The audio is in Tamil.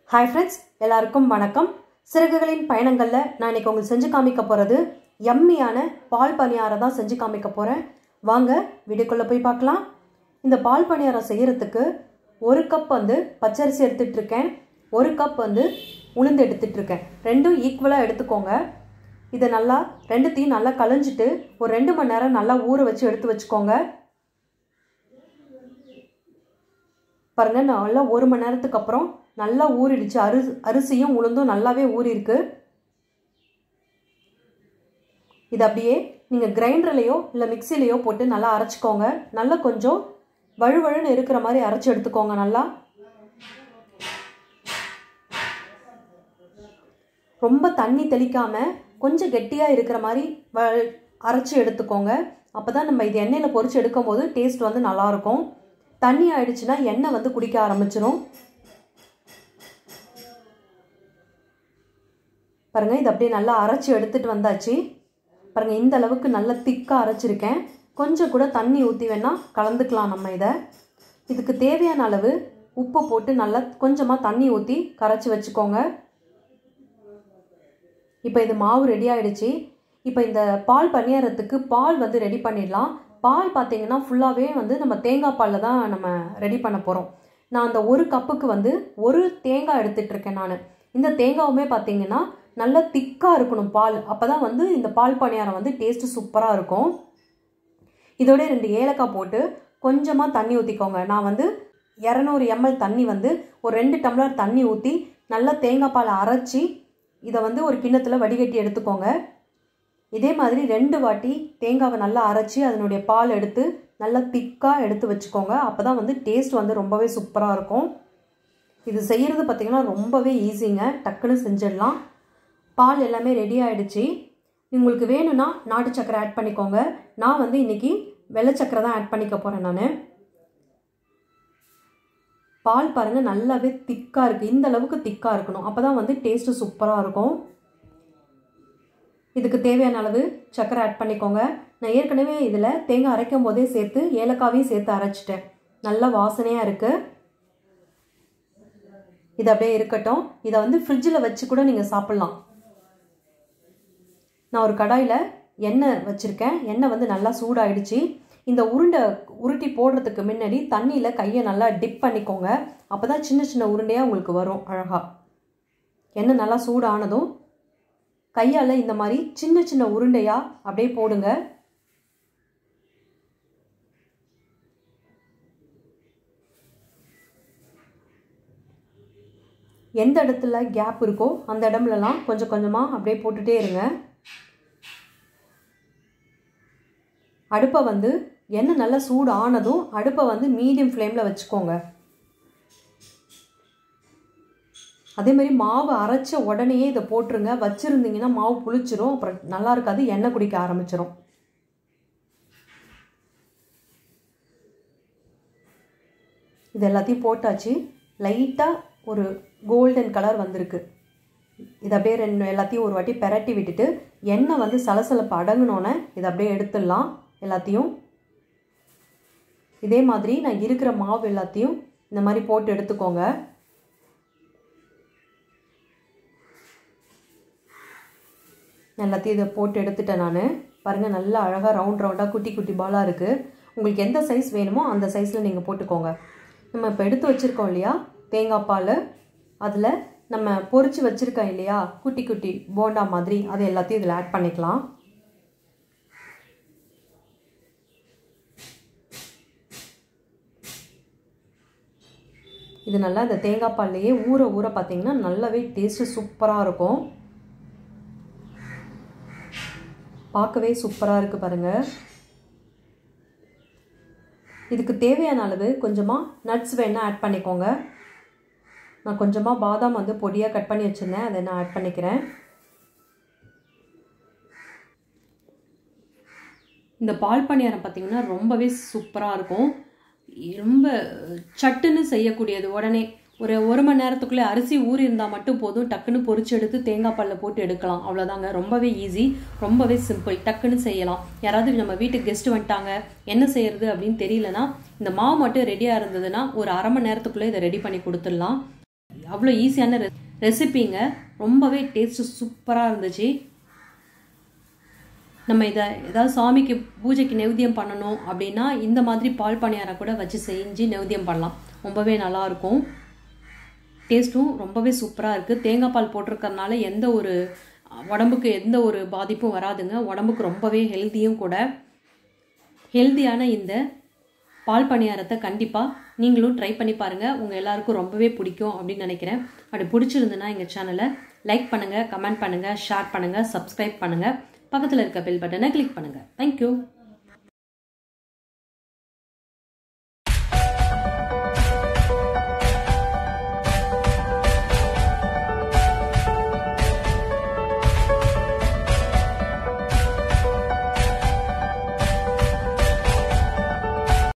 ஹாய் ஃப்ரெண்ட்ஸ் எல்லாருக்கும் வணக்கம் சிறகுகளின் பயணங்களில் நான் இன்னைக்கு உங்களுக்கு செஞ்சு காமிக்க போகிறது எம்மியான பால் பணியாரம் தான் செஞ்சு காமிக்க போகிறேன் வாங்க வீடியோக்குள்ளே போய் பார்க்கலாம் இந்த பால் பணியாரம் செய்கிறதுக்கு ஒரு கப் வந்து பச்சரிசி எடுத்துகிட்டு இருக்கேன் ஒரு கப் வந்து உளுந்து எடுத்துகிட்டு இருக்கேன் ரெண்டும் ஈக்குவலாக எடுத்துக்கோங்க இதை நல்லா ரெண்டுத்தையும் நல்லா களைஞ்சிட்டு ஒரு ரெண்டு மணி நேரம் நல்லா ஊற வச்சு எடுத்து வச்சுக்கோங்க பாருங்க நல்லா ஒரு மணி நேரத்துக்கு அப்புறம் நல்லா ஊறிடுச்சு அரி அரிசியும் உளுந்தும் நல்லாவே ஊறிருக்கு இது அப்படியே நீங்கள் கிரைண்டர்லேயோ இல்லை மிக்சிலேயோ போட்டு நல்லா அரைச்சிக்கோங்க நல்லா கொஞ்சம் வழுவழுன்னு இருக்கிற மாதிரி அரைச்சி எடுத்துக்கோங்க நல்லா ரொம்ப தண்ணி தெளிக்காமல் கொஞ்சம் கெட்டியாக இருக்கிற மாதிரி வ அரைச்சி எடுத்துக்கோங்க அப்போ தான் நம்ம இது எண்ணெயில் பொறிச்சு எடுக்கும் போது டேஸ்ட் வந்து நல்லாயிருக்கும் தண்ணி ஆயிடுச்சுன்னா எண்ணெய் வந்து குடிக்க ஆரம்பிச்சிடும் பாருங்கள் இது அப்படியே நல்லா அரைச்சி எடுத்துகிட்டு வந்தாச்சு பாருங்கள் இந்த அளவுக்கு நல்லா திக்காக அரைச்சிருக்கேன் கொஞ்சம் கூட தண்ணி ஊற்றி வேணால் கலந்துக்கலாம் நம்ம இதை இதுக்கு தேவையான அளவு உப்பு போட்டு நல்லா கொஞ்சமாக தண்ணி ஊற்றி கரைச்சி வச்சுக்கோங்க இப்போ இது மாவு ரெடி ஆகிடுச்சு இப்போ இந்த பால் பணியாரத்துக்கு பால் வந்து ரெடி பண்ணிடலாம் பால் பார்த்தீங்கன்னா ஃபுல்லாகவே வந்து நம்ம தேங்காய் பாலில் தான் நம்ம ரெடி பண்ண போகிறோம் நான் அந்த ஒரு கப்புக்கு வந்து ஒரு தேங்காய் எடுத்துகிட்டு இருக்கேன் நான் இந்த தேங்காவுமே பார்த்தீங்கன்னா நல்லா திக்காக இருக்கணும் பால் அப்போ தான் வந்து இந்த பால் பணியாரம் வந்து டேஸ்ட்டு சூப்பராக இருக்கும் இதோட ரெண்டு ஏலக்காய் போட்டு கொஞ்சமாக தண்ணி ஊற்றிக்கோங்க நான் வந்து இரநூறு எம்எல் தண்ணி வந்து ஒரு ரெண்டு டம்ளர் தண்ணி ஊற்றி நல்லா தேங்காய் பால் அரைச்சி இதை வந்து ஒரு கிண்ணத்தில் வடிகட்டி எடுத்துக்கோங்க இதே மாதிரி ரெண்டு வாட்டி தேங்காவை நல்லா அரைச்சி அதனுடைய பால் எடுத்து நல்லா திக்காக எடுத்து வச்சுக்கோங்க அப்போ தான் வந்து டேஸ்ட் வந்து ரொம்பவே சூப்பராக இருக்கும் இது செய்கிறது பார்த்திங்கன்னா ரொம்பவே ஈஸிங்க டக்குன்னு செஞ்சிடலாம் பால் எல்லாமே ரெடி ஆகிடுச்சு உங்களுக்கு வேணும்னா நாட்டு சக்கரை ஆட் பண்ணிக்கோங்க நான் வந்து இன்றைக்கி வெள்ளை சக்கரை தான் ஆட் பண்ணிக்க போகிறேன் நான் பால் பாருங்கள் நல்லாவே திக்காக இருக்குது இந்த அளவுக்கு திக்காக இருக்கணும் அப்போ தான் வந்து டேஸ்ட்டு சூப்பராக இருக்கும் இதுக்கு தேவையான அளவு சக்கரை ஆட் பண்ணிக்கோங்க நான் ஏற்கனவே இதில் தேங்காய் அரைக்கும் போதே சேர்த்து ஏலக்காவையும் சேர்த்து அரைச்சிட்டேன் நல்ல வாசனையாக இருக்குது இது அப்படியே இருக்கட்டும் இதை வந்து ஃப்ரிட்ஜில் வச்சு கூட நீங்கள் சாப்பிட்லாம் நான் ஒரு கடாயில் எண்ணெய் வச்சுருக்கேன் எண்ணெய் வந்து நல்லா சூடாயிடுச்சு இந்த உருண்டை உருட்டி போடுறதுக்கு முன்னாடி தண்ணியில் கையை நல்லா டிப் பண்ணிக்கோங்க அப்போ தான் சின்ன சின்ன உருண்டையாக உங்களுக்கு வரும் அழகாக எண்ணெய் நல்லா சூடானதும் கையால் இந்த மாதிரி சின்ன சின்ன உருண்டையாக அப்படியே போடுங்க எந்த இடத்துல கேப் இருக்கோ அந்த இடம்லலாம் கொஞ்சம் கொஞ்சமாக அப்படியே போட்டுகிட்டே இருங்க அடுப்பை வந்து எண்ணெய் நல்லா சூடு ஆனதும் அடுப்பை வந்து மீடியம் ஃப்ளேமில் வச்சுக்கோங்க அதே மாதிரி மாவு அரைச்ச உடனேயே இதை போட்டுருங்க வச்சுருந்தீங்கன்னா மாவு புளிச்சிரும் அப்புறம் நல்லா இருக்காது எண்ணெய் குடிக்க ஆரம்பிச்சிரும் இது எல்லாத்தையும் போட்டாச்சு லைட்டாக ஒரு கோல்டன் கலர் வந்திருக்கு இதை அப்படியே ரெண்டு எல்லாத்தையும் ஒரு வாட்டி பெரட்டி விட்டுட்டு எண்ணெய் வந்து சலசலப்பு அடங்கினோன்னே இதை அப்படியே எடுத்துடலாம் எல்லாத்தையும் இதே மாதிரி நான் இருக்கிற மாவு எல்லாத்தையும் இந்த மாதிரி போட்டு எடுத்துக்கோங்க எல்லாத்தையும் இதை போட்டு எடுத்துட்டேன் நான் பாருங்கள் நல்லா அழகாக ரவுண்ட் ரவுண்டாக குட்டி குட்டி பாலாக இருக்குது உங்களுக்கு எந்த சைஸ் வேணுமோ அந்த சைஸில் நீங்கள் போட்டுக்கோங்க நம்ம இப்போ எடுத்து வச்சுருக்கோம் இல்லையா தேங்காய் பால் அதில் நம்ம பொறிச்சு வச்சுருக்கோம் இல்லையா குட்டி குட்டி போண்டா மாதிரி அது எல்லாத்தையும் இதில் ஆட் பண்ணிக்கலாம் இது நல்லா இந்த தேங்காய் பால்லையே ஊற ஊற பார்த்தீங்கன்னா நல்லாவே டேஸ்ட்டு சூப்பராக இருக்கும் பார்க்கவே சூப்பராக இருக்குது பாருங்கள் இதுக்கு தேவையான அளவு கொஞ்சமாக நட்ஸ் வேணால் ஆட் பண்ணிக்கோங்க நான் கொஞ்சமாக பாதாம் வந்து பொடியாக கட் பண்ணி வச்சுருந்தேன் அதை நான் ஆட் பண்ணிக்கிறேன் இந்த பால் பணியாரம் பார்த்திங்கன்னா ரொம்பவே சூப்பராக இருக்கும் ரொம்ப சட்டுன்னு செய்யக்கூடியது உடனே ஒரு ஒரு மணி நேரத்துக்குள்ளே அரிசி ஊறி இருந்தால் மட்டும் போதும் டக்குன்னு பொரிச்சு எடுத்து தேங்காய் பாலில் போட்டு எடுக்கலாம் அவ்வளோதாங்க ரொம்பவே ஈஸி ரொம்பவே சிம்பிள் டக்குன்னு செய்யலாம் யாராவது நம்ம வீட்டுக்கு கெஸ்ட் வந்துட்டாங்க என்ன செய்யறது அப்படின்னு தெரியலனா இந்த மாவு மட்டும் ரெடியாக இருந்ததுன்னா ஒரு அரை மணி நேரத்துக்குள்ளே இதை ரெடி பண்ணி கொடுத்துடலாம் அவ்வளோ ஈஸியான ரெ ரெசிபிங்க ரொம்பவே டேஸ்ட்டு சூப்பராக இருந்துச்சு நம்ம இதை ஏதாவது சாமிக்கு பூஜைக்கு நெவேத்தியம் பண்ணணும் அப்படின்னா இந்த மாதிரி பால் பணியாரம் கூட வச்சு செஞ்சு நெவேத்தியம் பண்ணலாம் ரொம்பவே நல்லாயிருக்கும் டேஸ்ட்டும் ரொம்பவே சூப்பராக இருக்குது தேங்காய் பால் போட்டிருக்கறனால எந்த ஒரு உடம்புக்கு எந்த ஒரு பாதிப்பும் வராதுங்க உடம்புக்கு ரொம்பவே ஹெல்த்தியும் கூட ஹெல்த்தியான இந்த பால் பணியாரத்தை கண்டிப்பாக நீங்களும் ட்ரை பண்ணி பாருங்கள் உங்கள் எல்லாருக்கும் ரொம்பவே பிடிக்கும் அப்படின்னு நினைக்கிறேன் அப்படி பிடிச்சிருந்துன்னா எங்கள் சேனலை லைக் பண்ணுங்கள் கமெண்ட் பண்ணுங்கள் ஷேர் பண்ணுங்கள் சப்ஸ்கிரைப் பண்ணுங்கள் பக்கத்தில் இருக்க பெல் பட்டனை கிளிக் பண்ணுங்கள் தேங்க்யூ